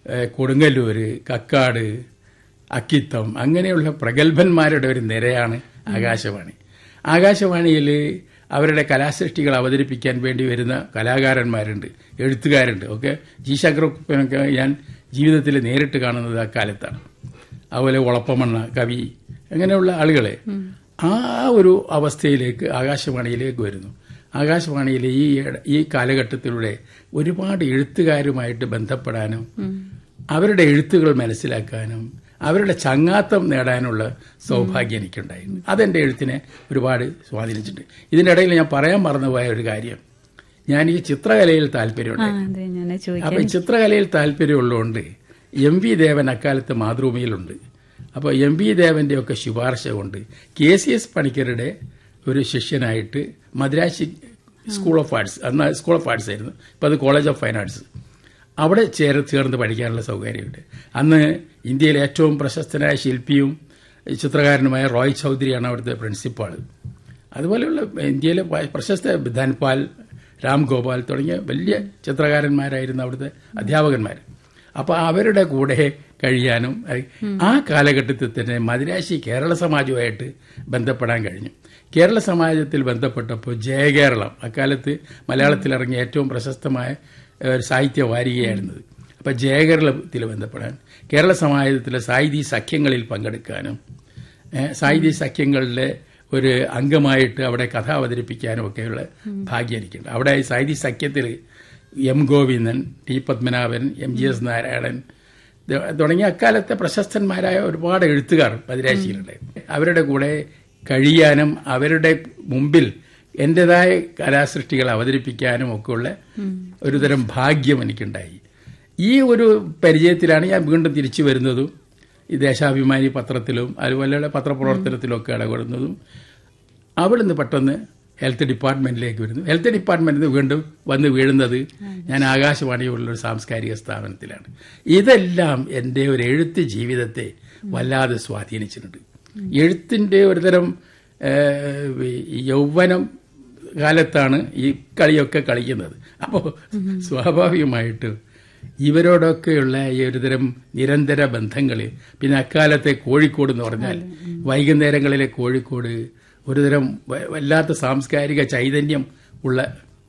ഏഹ്, കൊടുങ്ങല്ലൂര് കക്കാട് അക്കിത്തം അങ്ങനെയുള്ള പ്രഗത്ഭന്മാരുടെ ഒരു നിരയാണ് ആകാശവാണി ആകാശവാണിയിൽ അവരുടെ കലാസൃഷ്ടികൾ അവതരിപ്പിക്കാൻ വേണ്ടി വരുന്ന കലാകാരന്മാരുണ്ട് എഴുത്തുകാരുണ്ട് ഒക്കെ ജി ശങ്കരക്കുപ്പനൊക്കെ ഞാൻ ജീവിതത്തിൽ നേരിട്ട് കാണുന്നത് അക്കാലത്താണ് അതുപോലെ ഉളപ്പമണ്ണ കവി അങ്ങനെയുള്ള ആളുകളെ ആ ഒരു അവസ്ഥയിലേക്ക് ആകാശവാണിയിലേക്ക് വരുന്നു ആകാശവാണിയിലെ ഈ ഇട- ഈ കാലഘട്ടത്തിലൂടെ ഒരുപാട് എഴുത്തുകാരുമായിട്ട് ബന്ധപ്പെടാനും അവരുടെ എഴുത്തുകൾ മനസ്സിലാക്കാനും അവരുടെ ചങ്ങാത്തം നേടാനുള്ള സൗഭാഗ്യം എനിക്കുണ്ടായിരുന്നു അതെന്റെ എഴുത്തിനെ ഒരുപാട് സ്വാധീനിച്ചിട്ടുണ്ട് ഇതിനിടയിൽ ഞാൻ പറയാൻ മറന്നുപോയ ഒരു കാര്യം ഞാൻ ഈ ചിത്രകലയിൽ താല്പര്യമുണ്ട് ആ അതെ ഞാൻ ചോദിക്കാം അപ്പൊ ഈ ചിത്രകലയിൽ താല്പര്യമുള്ളതുകൊണ്ട് എം വി ദേവൻ അക്കാലത്ത് മാതൃഭൂമിയിലുണ്ട് അപ്പോൾ എം വി ദേവന്റെ ഒക്കെ ശുപാർശ കൊണ്ട് കെ സി എസ് പണിക്കരുടെ ഒരു ശിഷ്യനായിട്ട് മദ്രാശി സ്കൂൾ ഓഫ് ആർട്സ് അന്ന് സ്കൂൾ ഓഫ് ആർട്സ് ആയിരുന്നു ഇപ്പം അത് കോളേജ് ഓഫ് ഫൈൻ ആർട്സ് അവിടെ ചേർ ചേർന്ന് പഠിക്കാനുള്ള സൗകര്യമുണ്ട് അന്ന് ഇന്ത്യയിലെ ഏറ്റവും പ്രശസ്തനായ ശില്പിയും ചിത്രകാരനുമായ റോയ് ചൌധരിയാണ് അവിടുത്തെ പ്രിൻസിപ്പാൾ അതുപോലെയുള്ള ഇന്ത്യയിലെ പ- പ്രശസ്ത ധൻപാൽ രാം ഗോപാൽ തുടങ്ങിയ വലിയ ചിത്രകാരന്മാരായിരുന്ന അവിടുത്തെ അധ്യാപകന്മാർ അപ്പൊ അവരുടെ കൂടെ കഴിയാനും അഹ് ആ കാലഘട്ടത്തിൽ തന്നെ മദിരാശി കേരള സമാജവുമായിട്ട് ബന്ധപ്പെടാൻ കഴിഞ്ഞു കേരള സമാജത്തിൽ ബന്ധപ്പെട്ടപ്പോൾ ജയകേരളം അക്കാലത്ത് മലയാളത്തിൽ ഇറങ്ങിയ ഏറ്റവും പ്രശസ്തമായ ഏഹ്, ഒരു സാഹിത്യ വാരികയായിരുന്നത് അപ്പൊ ജയകേരളത്തിൽ ബന്ധപ്പെടാൻ കേരള സമാജത്തിലെ സാഹിതി സഖ്യങ്ങളിൽ പങ്കെടുക്കാനും ഏഹ്, സാഹിതി സഖ്യങ്ങളിലെ ഒരു അംഗമായിട്ട് അവിടെ കഥ അവതരിപ്പിക്കാനും ഒക്കെയുള്ള ഭാഗ്യം എനിക്കുണ്ട് അവിടെ ഈ സാഹിതി സഖ്യത്തിൽ M Govindan T Padmanabhan M G S Narayanan ഇത് തുടങ്ങിയ അക്കാലത്തെ പ്രശസ്തന്മാരായ ഒരുപാട് എഴുത്തുകാർ മദിരാശിയിലുണ്ട് അവരുടെ കൂടെ കഴിയാനും അവരുടെ മുമ്പിൽ എന്റേതായ കലാസൃഷ്ടികൾ അവതരിപ്പിക്കാനും ഒക്കെയുള്ള ഒരുതരം ഭാഗ്യം എനിക്കുണ്ടായി ഈ ഒരു പരിചയത്തിലാണ് ഞാൻ വീണ്ടും തിരിച്ചു വരുന്നതും ഈ ദേശാഭിമാനി പത്രത്തിലും അതുപോലെയുള്ള പത്രപ്രവർത്തനത്തിലും ഒക്കെ ഇടപെടുന്നതും അവിടുന്ന് പെട്ടെന്ന് ഹെൽത്ത് ഡിപ്പാർട്ട്മെന്റിലേക്ക് വരുന്നു ഹെൽത്ത് ഡിപ്പാർട്ട്മെന്റിൽ നിന്ന് വീണ്ടും വന്ന് വീഴുന്നത് ഞാൻ ആകാശവാണിയുള്ള ഒരു സാംസ്കാരിക സ്ഥാപനത്തിലാണ് ഇതെല്ലാം എൻ്റെ ഒരു എഴുത്ത് ജീവിതത്തെ വല്ലാതെ സ്വാധീനിച്ചിട്ടുണ്ട് എഴുത്തിന്റെ ഒരുതരം ഏഹ്, ഈ യൗവനം കാലത്താണ് ഈ കളിയൊക്കെ കളിക്കുന്നത് അപ്പോൾ സ്വാഭാവികമായിട്ടും ഇവരോടൊക്കെയുള്ള ഈ ഒരുതരം നിരന്തര ബന്ധങ്ങൾ പിന്നെ അക്കാലത്തെ കോഴിക്കോട് എന്ന് പറഞ്ഞാൽ വൈകുന്നേരങ്ങളിലെ കോഴിക്കോട് ഒരുതരം വ- വല്ലാത്ത സാംസ്കാരിക ചൈതന്യം ഉള്ള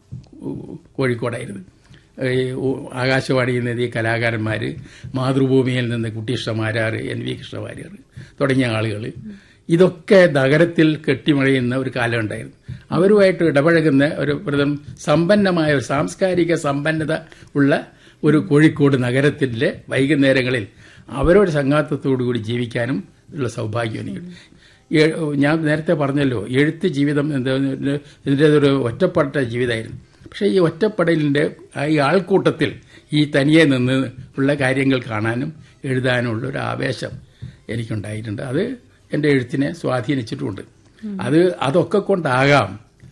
ഉ- കോഴിക്കോടായിരുന്നു ഈ ഉ- ആകാശവാണിയിൽ നിന്ന് ഈ കലാകാരന്മാർ മാതൃഭൂമിയിൽ നിന്ന് കുട്ടികൃഷ്ണമാരാർ എൻ വി കൃഷ്ണമാരാർ തുടങ്ങിയ ആളുകൾ ഇതൊക്കെ നഗരത്തിൽ കെട്ടിമഴയുന്ന ഒരു കാലം ഉണ്ടായിരുന്നു അവരുമായിട്ട് ഇടപഴകുന്ന ഒരു പ്രഥം സമ്പന്നമായ ഒരു സാംസ്കാരിക സമ്പന്നത ഉള്ള ഒരു കോഴിക്കോട് നഗരത്തിലെ വൈകുന്നേരങ്ങളിൽ അവരോട് സംഘാത്തത്തോടു കൂടി ജീവിക്കാനും ഉള്ള സൗഭാഗ്യം എനിക്ക് ഏ- ഞാൻ നേരത്തെ പറഞ്ഞല്ലോ എഴുത്ത് ജീവിതം എന്താ ഇതിൻ്റെ ഒരു ഒറ്റപ്പെട്ട ജീവിതമായിരുന്നു പക്ഷേ ഈ ഒറ്റപ്പെടലിന്റെ ആ ഈ ആൾക്കൂട്ടത്തിൽ ഈ തനിയെ നിന്ന് ഉള്ള കാര്യങ്ങൾ കാണാനും എഴുതാനും ഉള്ള ഒരു ആവേശം എനിക്കുണ്ടായിട്ടുണ്ട് അത് എൻ്റെ എഴുത്തിനെ സ്വാധീനിച്ചിട്ടുമുണ്ട് അത് അതൊക്കെ കൊണ്ടാകാം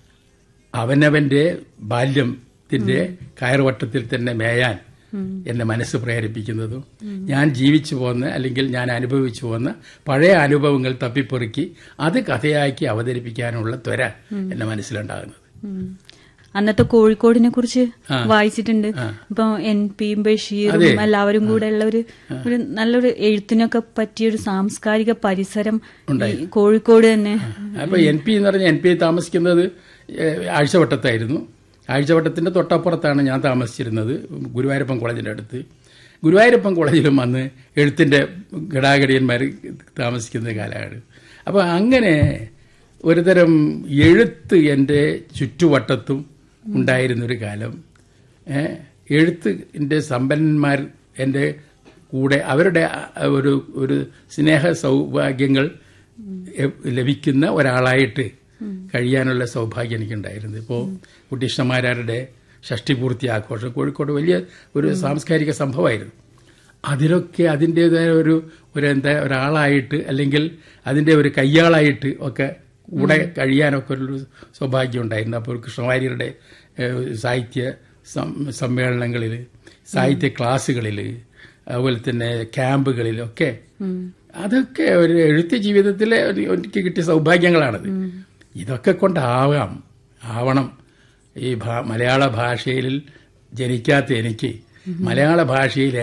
അവനവന്റെ ബാല്യത്തിന്റെ കയറുവട്ടത്തിൽ തന്നെ മേയാൻ എന്നെ മനസ്സ് പ്രേരിപ്പിക്കുന്നതും ഞാൻ ജീവിച്ചു പോന്ന അല്ലെങ്കിൽ ഞാൻ അനുഭവിച്ചു പോന്ന പഴയ അനുഭവങ്ങൾ തപ്പിപ്പെറുക്കി അത് കഥയാക്കി അവതരിപ്പിക്കാനുള്ള ത്വര എന്റെ മനസ്സിലുണ്ടാകുന്നത് ഉം. അന്നത്തെ കോഴിക്കോടിനെ കുറിച്ച് ആ. വായിച്ചിട്ടുണ്ട് ആ. ഇപ്പൊ എൻ പിയും ബഷീറും അതെ. എല്ലാവരും കൂടെ ഉള്ള ഒരു ഒരു നല്ലൊരു എഴുത്തിനൊക്കെ പറ്റിയ ഒരു സാംസ്കാരിക പരിസരം ഈ കോഴിക്കോട് തന്നെ അപ്പൊ എൻ പി എന്ന് പറഞ്ഞാൽ എൻ പി താമസിക്കുന്നത് ഏഹ്, ആഴ്ചവട്ടത്തായിരുന്നു ആഴ്ചവട്ടത്തിന്റെ തൊട്ടപ്പുറത്താണ് ഞാൻ താമസിച്ചിരുന്നത് ഗുരുവായൂരപ്പൻ കോളേജിന്റെ അടുത്ത് ഗുരുവായൂരപ്പൻ കോളേജിലും അന്ന് എഴുത്തിന്റെ ഘടാഘടിയന്മാർ താമസിക്കുന്ന കാലമാണ് അപ്പൊ അങ്ങനെ ഒരുതരം എഴുത്ത് എൻ്റെ ചുറ്റുവട്ടത്തും ഉണ്ടായിരുന്ന ഒരു കാലം ഏഹ്, എഴുത്തിന്റെ സമ്പന്നന്മാർ എൻ്റെ കൂടെ അവരുടെ ആ ഒരു ഒരു സ്നേഹ സൗഭാഗ്യങ്ങൾ എ- ലഭിക്കുന്ന ഒരാളായിട്ട് കഴിയാനുള്ള സൗഭാഗ്യം എനിക്കുണ്ടായിരുന്നു ഇപ്പോൾ കുട്ടിഷ്ണമാരാരുടെ ഷഷ്ടിപൂർത്തി ആഘോഷം കോഴിക്കോട് വലിയ ഒരു സാംസ്കാരിക സംഭവമായിരുന്നു അതിലൊക്കെ അതിൻ്റെതായ ഒരു ഒരു എന്താ ഒരാളായിട്ട് അല്ലെങ്കിൽ അതിൻ്റെ ഒരു കയ്യാളായിട്ട് ഒക്കെ കൂടെ കഴിയാനൊക്കെ ഒരു സൗഭാഗ്യം ഉണ്ടായിരുന്നു അപ്പോൾ കൃഷ്ണവാര്യരുടെ ഏഹ്, സാഹിത്യ സം- സമ്മേളനങ്ങളിൽ സാഹിത്യ ക്ലാസ്സുകളിൽ അതുപോലെ തന്നെ ക്യാമ്പുകളിലൊക്കെ അതൊക്കെ ഒരു എഴുത്ത് ജീവിതത്തിലെ ഒരു- എനിക്ക് കിട്ടിയ സൗഭാഗ്യങ്ങളാണത് ഇതൊക്കെ കൊണ്ടാവാം ആവണം ഈ ഭാ- മലയാള ഭാഷയിൽ ജനിക്കാത്ത എനിക്ക് മലയാള ഭാഷയിൽ